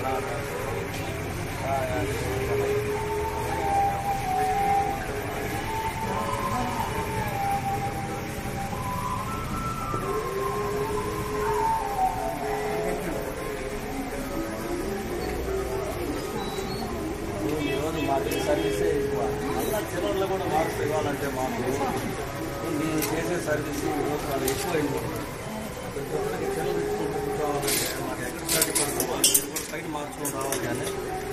ఈరోజు మాకు ఈ సర్వీసే ఎక్కువ మళ్ళీ చిల్లర్లు కూడా మార్క్స్ ఇవ్వాలంటే మాకు మేము చేసే సర్వీస్ ఈరోజు వాళ్ళు ఎక్కువ అయింది ప్రతి ఒక్కరికి చిల్లర ఇచ్చుకుంటూ కూర్చోవాలంటే మాకు ఎక్కడ సైడ్ పడుతుందో మీరు కూడా సైడ్ మార్చుకొని రావాలి కానీ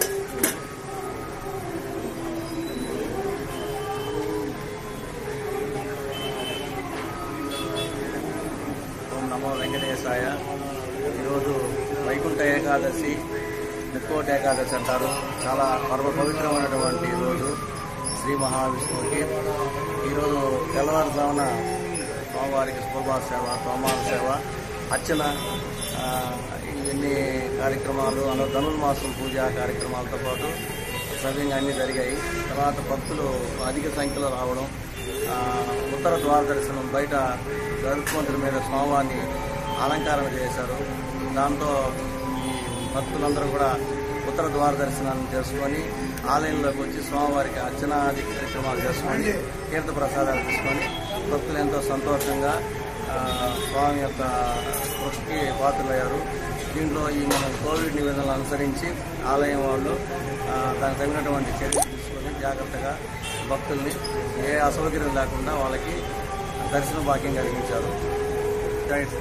ఓం నమో వెంకటేశాయ ఈరోజు వైకుంఠ ఏకాదశి ముక్కోటి ఏకాదశి అంటారు చాలా పర్వ పవిత్రమైనటువంటి రోజు శ్రీ మహావిష్ణువుకి ఈరోజు తెల్లవారుజామున స్వామివారికి శుభభా సేవ సోమవార సేవ అర్చన ఆ, ఇవన్నీ కార్యక్రమాలు అలా ధనుర్మాసం పూజ కార్యక్రమాలతో పాటు సవ్యంగా అన్నీ జరిగాయి తర్వాత భక్తులు అధిక సంఖ్యలో రావడం ఆ, ఉత్తర ద్వార దర్శనం బయట గరుత్మంతుడి మీద స్వామివారిని అలంకరణ చేశారు దాంతో ఈ భక్తులందరూ కూడా ఉత్తర ద్వార దర్శనాన్ని చేసుకొని ఆలయంలోకి వచ్చి స్వామివారికి అర్చనాది కార్యక్రమాలు చేసుకొని తీర్థ ప్రసాదాలు తీసుకొని భక్తులు ఎంతో సంతోషంగా ఆ, స్వామి యొక్క కృషికి పాత్రలయ్యారు దీంట్లో ఈ మనం కోవిడ్ నిబంధనలు అనుసరించి ఆలయం వాళ్ళు ఆ, దానికి తగినటువంటి చర్యలు తీసుకొని జాగ్రత్తగా భక్తుల్ని ఏ అసౌకర్యం లేకుండా వాళ్ళకి దర్శన భాగ్యం కలిగించారు జై శ్రీ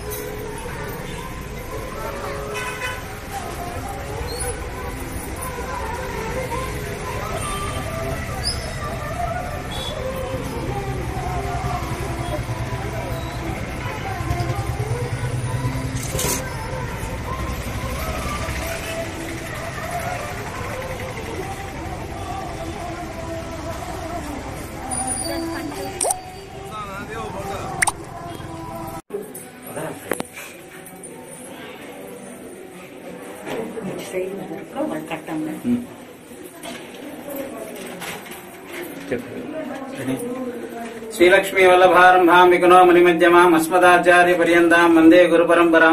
శ్రీలక్ష్మీ వల్లభారంభాం వికునో మణిమధ్యమాం అస్మదాచార్య పర్యంతాం వందే గురు పరంపరాం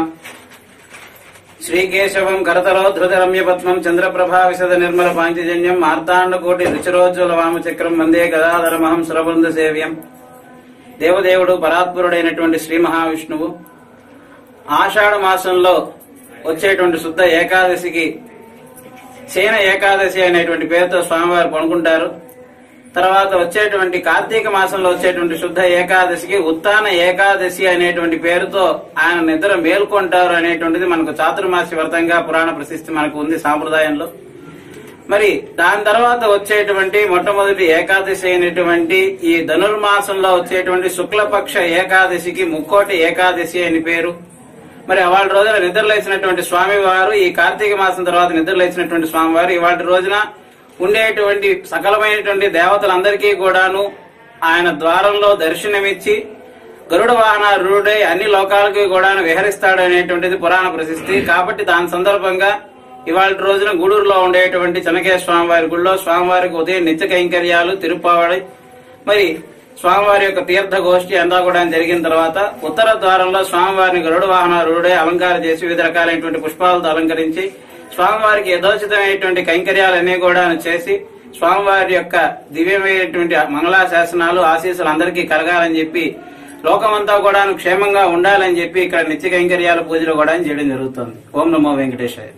శ్రీకేశవం కరతలో ధృత రమ్యపద్మం చంద్రప్రభా విశద నిర్మల పాంచజన్యం మార్తాండకోటి రుచిరోజ్వల వామచక్రం వందే గదాధరమహం సురబృంద సేవ్యం దేవదేవుడు పరాత్పరుడైనటువంటి శ్రీ మహావిష్ణువు ఆషాఢ మాసంలో వచ్చేటువంటి శుద్ధ ఏకాదశికి సేన ఏకాదశి అనేటువంటి పేరుతో స్వామివారు పనుకుంటారు తర్వాత వచ్చేటువంటి కార్తీక మాసంలో వచ్చేటువంటి శుద్ధ ఏకాదశికి ఉత్తాన ఏకాదశి అనేటువంటి పేరుతో ఆయన నిద్ర మేల్కొంటారు అనేటువంటిది మనకు చాతుర్మాసి వ్రతంగా పురాణ ప్రసిద్ధి మనకు ఉంది సాంప్రదాయంలో మరి దాని తర్వాత వచ్చేటువంటి మొట్టమొదటి ఏకాదశి అయినటువంటి ఈ ధనుర్మాసంలో వచ్చేటువంటి శుక్లపక్ష ఏకాదశికి ముక్కోటి ఏకాదశి అని పేరు మరి వాళ్ళ రోజున నిద్రలేసినటువంటి స్వామివారు ఈ కార్తీక మాసం తర్వాత నిద్రలేసినటువంటి స్వామివారు ఇవాళ రోజున ఉండేటువంటి సకలమైనటువంటి దేవతలందరికీ కూడాను ఆయన ద్వారంలో దర్శనమిచ్చి గరుడ వాహనారుడై అన్ని లోకాలకి కూడా విహరిస్తాడు అనేటువంటిది పురాణ ప్రసిద్ధి కాబట్టి దాని సందర్భంగా ఇవాళ రోజున గూడూరులో ఉండేటువంటి చెనకేశ్వర స్వామివారి గుడిలో స్వామివారికి ఉదయం నిత్య కైంకర్యాలు తిరుపావడి మరి స్వామివారి యొక్క తీర్థ గోష్ఠి అంతా కూడా జరిగిన తర్వాత ఉత్తర ద్వారంలో స్వామివారిని గరుడ వాహనారుడే అలంకారం చేసి వివిధ రకాలైనటువంటి పుష్పాలతో అలంకరించి స్వామివారికి యథోచితమైనటువంటి కైంకర్యాలన్నీ కూడా చేసి స్వామివారి యొక్క దివ్యమైనటువంటి మంగళా శాసనాలు ఆశీస్సులు అందరికీ కలగాలని చెప్పి లోకమంతా కూడా క్షేమంగా ఉండాలని చెప్పి ఇక్కడ నిత్య కైంకర్యాల పూజలు కూడా చేయడం జరుగుతుంది ఓం నమో వెంకటేశాయ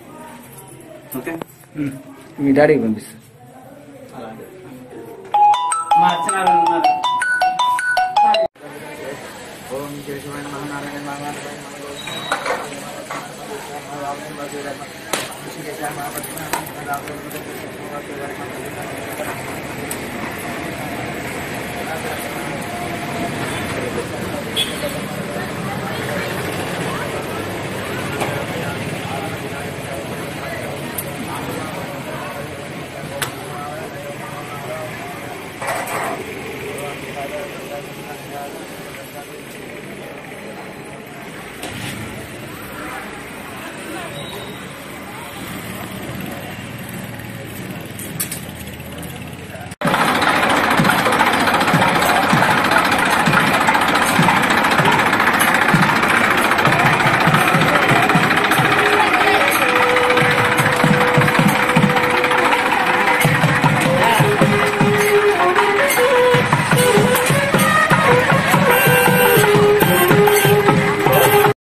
ఓకే మీ డాడీకి పంపిస్తా మా అర్చనాలు ఉన్నారు ఓం కేశవాయ నమః నారాయణ నారాయణ నమః